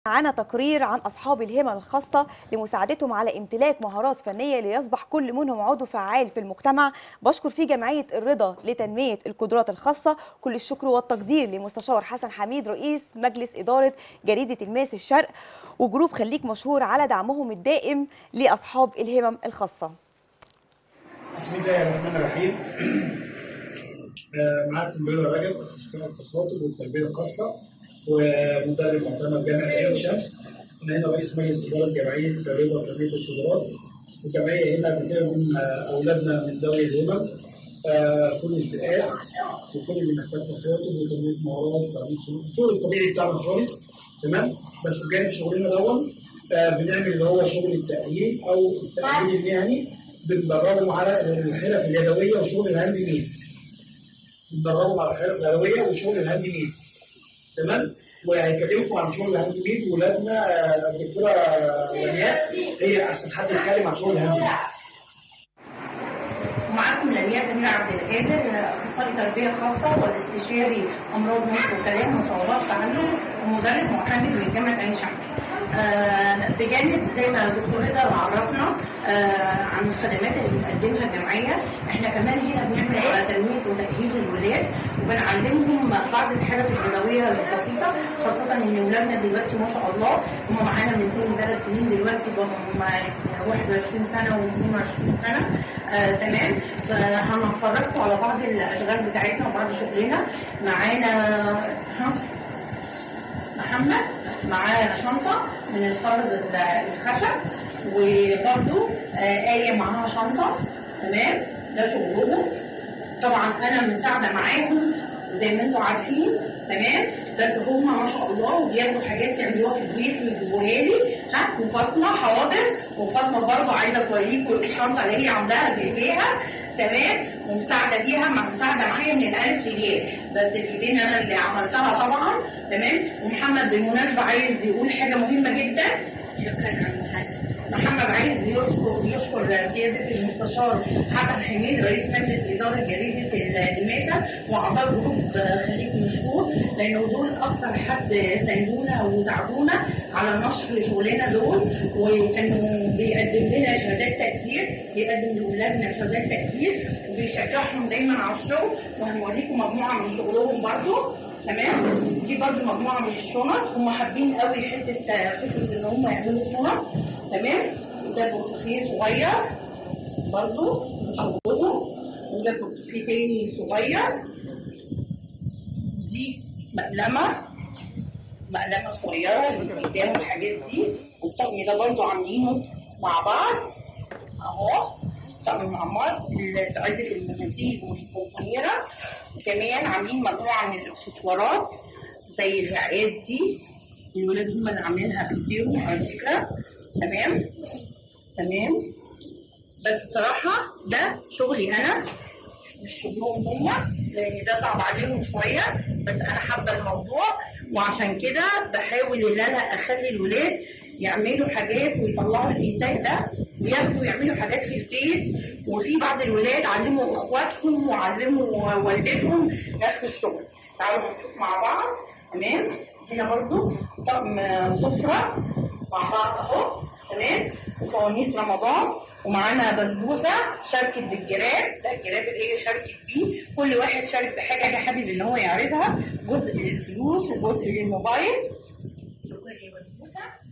معانا تقرير عن أصحاب الهمم الخاصة لمساعدتهم على امتلاك مهارات فنية ليصبح كل منهم عضو فعال في المجتمع بشكر في جمعية الرضا لتنمية القدرات الخاصة كل الشكر والتقدير لمستشار حسن حميد رئيس مجلس إدارة جريدة الماس الشرق وجروب خليك مشهور على دعمهم الدائم لأصحاب الهمم الخاصة بسم الله الرحمن الرحيم آه، معاكم رضا رجب اخصائي التخاطب والتربيه الخاصه ومدرب معتمد جامعه عين شمس انا هنا رئيس مجلس اداره جمعيه رضا تنميه القدرات الجمعيه هنا بتخدم آه، اولادنا من ذوي الهمم آه، كل الفئات وكل اللي محتاج تخاطب وتنميه مهارات وتعليم سلوك الشغل الطبيعي بتاعنا خالص تمام بس بجانب شغلنا دون آه، بنعمل اللي هو شغل التاهيل او التاهيل المهني بندربهم على الحرف اليدويه وشغل الهاند ميد بندربهم على الحرف اليدويه وشغل الهاند ميد تمام وهيكلمكم عن شغل الهاند ميد ولادنا آه، الدكتوره لمياء هي احسن حد يتكلم عن شغل الهاند ميد معاكم لمياء سمير عبد القادر اخصائي تربيه خاصه والاستشاري امراض مخ وكلام وصعوبات تعلم ومدرب معتمد من جامعه عين شمس. آه بجانب زي ما الدكتور رضا عرفنا آه عن الخدمات اللي بتقدمها الجمعيه احنا كمان هنا بنعمل على تنميه وتاهيل الولاد وبنعلمهم بعض الحرف اليدويه البسيطه خاصه ان ولادنا دلوقتي ما شاء الله هم معانا من سن ثلاث سنين دلوقتي بقوا هم 21 سنه و22 سنه آه تمام فهنتفرجكم على بعض الاشغال بتاعتنا وبعض شغلنا معانا ها محمد معاه شنطه من الخرز الخشب وبرده آه آية معاها شنطه تمام ده شغلهم طبعا انا مساعده معاهم زي ما انتم عارفين تمام بس هم ما شاء الله وبياخدوا حاجات يعملوها في البيت ويجيبوها لي ها وفاطمه حاضر وفاطمه برضه عايزه توريكم الشنطه اللي هي عاملاها بايديها تمام ومساعده بيها مع مساعده معايا من الالف للياء بس الايدين انا اللي عملتها طبعا تمام ومحمد بالمناسبه عايز يقول حاجه مهمه جدا شكرا على المحاسبه محمد عايز يشكر يشكر سياده المستشار حسن حميد رئيس مجلس اداره جريده الميتا واعضاء جروب خليك مشهور لانه دول اكتر حد ساندونا وساعدونا على نشر شغلنا دول وكانوا بيقدم لنا شهادات تقدير بيقدم لاولادنا شهادات تقدير وبيشجعهم دايما على الشغل وهنوريكم مجموعه من شغلهم برضو تمام دي برضو مجموعه من الشنط هم حابين قوي حته فكره ان هم يعملوا شنط تمام وده برتقيه صغير برضو من شغلهم وده برتقيه تاني صغير دي مقلمه مقلمه صغيره اللي قدام الحاجات دي والطقم ده برضو عاملينه مع بعض اهو طقم معمر عدة المناديل والبونبونيرة كمان عاملين مجموعة من الاكسسوارات زي الرعايات دي الولاد هم اللي عاملينها بايديهم على فكرة تمام تمام بس بصراحة ده شغلي أنا مش شغلهم هما لأن ده صعب عليهم شوية بس أنا حابة الموضوع وعشان كده بحاول إن أنا أخلي الولاد يعملوا حاجات ويطلعوا الانتاج ده وياخدوا يعملوا حاجات في البيت وفي بعض الولاد علموا اخواتهم وعلموا والدتهم نفس الشغل تعالوا نشوف مع بعض تمام هنا برضو طقم سفرة مع بعض اهو تمام وفوانيس رمضان ومعانا بسبوسه شاركت بالجراب ده الجراب اللي هي شاركت بيه كل واحد شارك بحاجه حابب ان هو يعرضها جزء للفلوس وجزء للموبايل شكرا يا بسبوسه